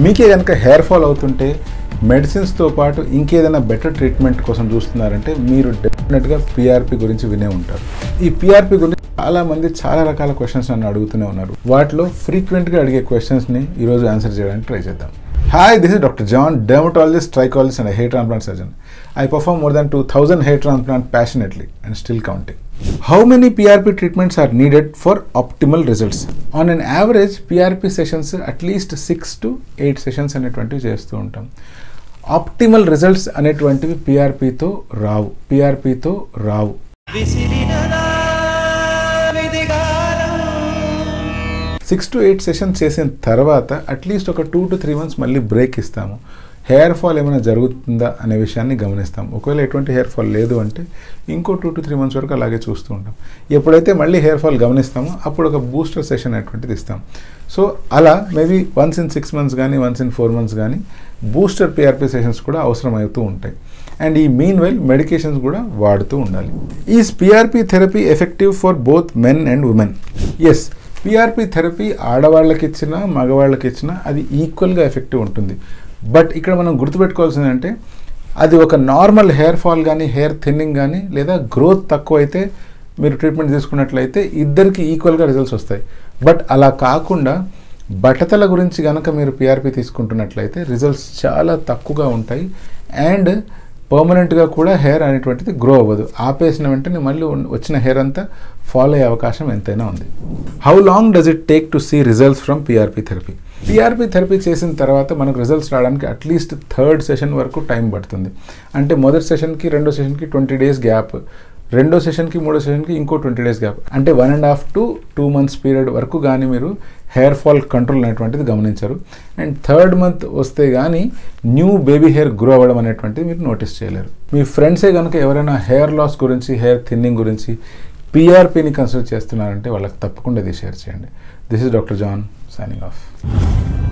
మీకే కనుక hair fall అవుతుంటే మెడిసిన్స్తో పాటు ఇంకేదైనా బెటర్ ట్రీట్మెంట్ కోసం చూస్తున్నారంటే మీరు డెఫినెట్గా పిఆర్పి గురించి వినే ఉంటారు ఈ పిఆర్పి గురించి చాలా మంది చాలా రకాల క్వశ్చన్స్ నన్ను అడుగుతూనే ఉన్నారు వాటిలో ఫ్రీక్వెంట్గా అడిగే క్వశ్చన్స్ని ఈరోజు ఆన్సర్ చేయడానికి ట్రై చేద్దాం hi this is doctor John dermatologist trichologist and hair transplant surgeon I perform more than two thousand hair transplant passionately and still counting how many PRP treatments are needed for optimal results on an average PRP sessions at least six to eight sessions అనేటువంటివి చేస్తూ ఉంటాం optimal results అనేటువంటివి పిఆర్పితో రావు పిఆర్పితో రావు విసిరినదా విధిగానం సిక్స్ టు ఎయిట్ సెషన్స్ చేసిన తర్వాత అట్లీస్ట్ ఒక టూ టు త్రీ మంత్స్ మళ్ళీ బ్రేక్ ఇస్తాము హెయిర్ ఫాల్ ఏమైనా జరుగుతుందా అనే విషయాన్ని గమనిస్తాం ఒకవేళ ఎటువంటి హెయిర్ ఫాల్ లేదు అంటే ఇంకో టూ టు త్రీ మంత్స్ వరకు అలాగే చూస్తూ ఉంటాం ఎప్పుడైతే మళ్ళీ హెయిర్ ఫాల్ గమనిస్తామో అప్పుడు ఒక బూస్టర్ సెషన్ అనేటువంటిది ఇస్తాం సో అలా maybe once in six months కానీ వన్స్ ఇన్ ఫోర్ మంత్స్ కానీ బూస్టర్ పిఆర్పి సెషన్స్ కూడా అవసరం అవుతూ ఉంటాయి అండ్ ఈ మీన్ వెల్ మెడికేషన్స్ కూడా వాడుతూ ఉండాలి is PRP therapy effective for both men and women yes PRP therapy ఆడవాళ్ళకి ఇచ్చినా మగవాళ్ళకి ఇచ్చినా అది ఈక్వల్గా ఎఫెక్టివ్ ఉంటుంది బట్ ఇక్కడ మనం గుర్తుపెట్టుకోవాల్సింది అంటే అది ఒక నార్మల్ హెయిర్ ఫాల్ కానీ హెయిర్ థిన్నింగ్ కానీ లేదా గ్రోత్ తక్కువ అయితే మీరు ట్రీట్మెంట్ తీసుకున్నట్లయితే ఇద్దరికి ఈక్వల్గా రిజల్ట్స్ వస్తాయి బట్ అలా కాకుండా బట్టతల గురించి కనుక మీరు పిఆర్పి తీసుకుంటున్నట్లయితే రిజల్ట్స్ చాలా తక్కువగా ఉంటాయి అండ్ పర్మనెంట్గా కూడా హెయిర్ అనేటువంటిది గ్రో అవ్వదు ఆపేసిన వెంటనే మళ్ళీ ఉన్- వచ్చిన హెయిర్ అంతా ఫాలో అయ్యే అవకాశం ఎంతైనా ఉంది how long does it take to see results from PRP therapy PRP therapy చేసిన తర్వాత మనకు రిజల్ట్స్ రావడానికి అట్లీస్ట్ థర్డ్ సెషన్ వరకు టైం పడుతుంది అంటే మొదటి సెషన్కి రెండో సెషన్కి ట్వంటీ డేస్ గ్యాప్ రెండో సెషన్కి మూడో సెషన్కి ఇంకో ట్వంటీ డేస్ గ్యాప్ అంటే one and half to two months period వరకు కానీ మీరు హెయిర్ ఫాల్ కంట్రోల్ అనేటువంటిది గమనించరు అండ్ థర్డ్ మంత్ వస్తే కానీ న్యూ బేబీ హెయిర్ గ్రో అవ్వడం అనేటువంటిది మీరు నోటీస్ చేయలేరు మీ ఫ్రెండ్సే కనుక ఎవరైనా హెయిర్ లాస్ గురించి హెయిర్ థిన్నింగ్ గురించి పిఆర్పిని కన్సిడర్ చేస్తున్నారంటే వాళ్ళకి తప్పకుండా ఇది షేర్ చేయండి this is doctor John signing of